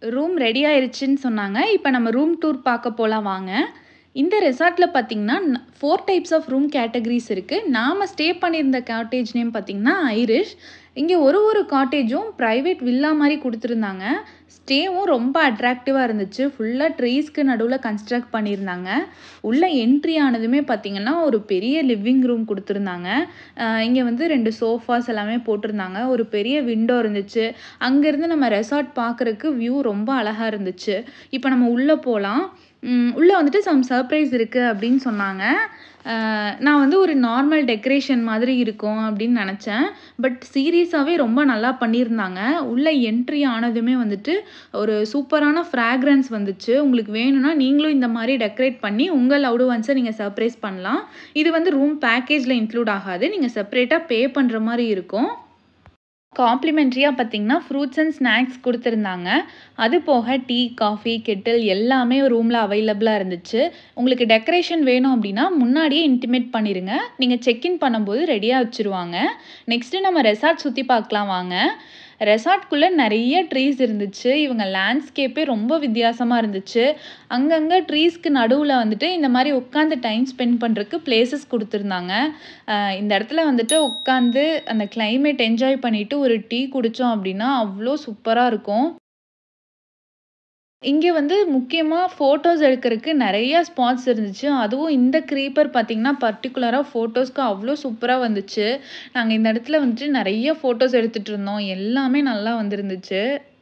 Room ready ஆயிருச்சுன்னு சொன்னாங்க. இப்ப நம்ம ரூம் டூர் பார்க்க போலாம் வாங்க. இந்த ரெசார்ட்ல பார்த்தீங்கன்னா, ந 4 டைப்ஸ் ஆஃப் ரூம் கேட்டகரீஸ் இருக்கு. நாம ஸ்டே பண்ணியிருந்த காட்டேஜ் நேம் பார்த்தீங்கன்னா, ஐரிஷ். இங்க ஒரு ஒரு காட்டேஜும் பிரைவேட் வில்லா மாரி குடுத்துருந்தாங்க. ஸ்டேவும் ரொம்ப அட்ராக்டிவா இருந்துச்சு. ஃபுல்லா ட்ரீஸ்க்கு நடுவுல கன்ஸ்ட்ரக்ட் பண்ணியிருந்தாங்க. உள்ள என்ட்ரி ஆனதுமே பார்த்தீங்கன்னா, ஒரு பெரிய லிவிங் ரூம் குடுத்துருந்தாங்க. அ இங்க வந்து 2 சோஃபாஸ் எல்லாமே போட்டிருந்தாங்க. ஒரு பெரிய விண்டோ இருந்துச்சு. அங்கருந்து நம்ம ரெசார்ட் பார்க்கறக்கு வியூ ரொம்ப அழகா இருந்துச்சு. இப்ப நம்ம உள்ள போலாம். ம் உள்ள வந்துட்டு சம் சர்ப்ரைஸ் இருக்கு அப்படின்னு சொன்னாங்க. அ நான் வந்து ஒரு நார்மல் டெக்கரேஷன் மாதிரி இருக்கும் அப்படின்னு நெனச்சேன். பட் சீரியஸாவே ரொம்ப நல்லா பண்ணியிருந்தாங்க. உள்ள என்ட்ரி ஆனதுமே வந்துட்டு ஒரு சூப்பரான ஃப்ராக்ரன்ஸ் வந்துச்சு. உங்களுக்கு வேணும்னா நீங்களும் இந்த மாரி டெக்கரேட் பண்ணி உங்க லவ்டு ஒன்ஸ நீங்க சர்ப்ரைஸ் பண்ணலாம். இது வந்து ரூம் பேக்கேஜ்ல இன்க்ளூட் ஆகாது. நீங்க செப்பரேட்டா பே பண்ற மாரி இருக்கும். காம்ப்ளிமென்டரியா பார்த்தீங்கன்னா, ஃப்ரூட்ஸ் அண்ட் ஸ்நாக்ஸ் குடுத்துருந்தாங்க. அது போக டீ, காஃபி, கெட்டில் எல்லாமே ரூம்ல அவைலபிளா இருந்துச்சு. உங்களுக்கு டெக்கரேஷன் வேணும் அப்படின்னா, முன்னாடியே இன்டிமேட் பண்ணிருங்க. நீங்க செக் இன் பண்ணும்போது ரெடியா வச்சுருவாங்க. நெக்ஸ்ட்டு நம்ம ரெசார்ட் சுத்தி பார்க்கலாம் வாங்க. ரெசார்ட்குள்ள நெறைய ட்ரீஸ் இருந்துச்சு. இவங்க லேண்ட்ஸ்கேப்பே ரொம்ப வித்தியாசமா இருந்துச்சு. அங்கங்க ட்ரீஸ்க்கு நடுவுல வந்துட்டு இந்த மாரி உட்காந்து டைம் ஸ்பெண்ட் பண்றக்கு பிளேஸஸ் குடுத்துருந்தாங்க. அ இந்த இடத்துல வந்துட்டு உட்காந்து அந்த கிளைமேட் என்ஜாய் பண்ணிட்டு ஒரு டீ குடிச்சோம் அப்படின்னா, அவ்ளோ சூப்பரா இருக்கும். இங்க வந்து முக்கியமா ஃபோட்டோஸ் எடுக்கறக்கு நெறைய ஸ்பாட்ஸ் இருந்துச்சு. அதுவும் இந்த க்ரீப்பர் பார்த்தீங்கன்னா, பர்ட்டிகுலரா ஃபோட்டோஸ்க்கு அவ்ளோ சூப்பரா வந்துச்சு. நாங்க இந்த இடத்துல வந்துட்டு நெறைய ஃபோட்டோஸ் எடுத்துட்டு இருந்தோம். எல்லாமே நல்லா வந்திருந்துச்சு.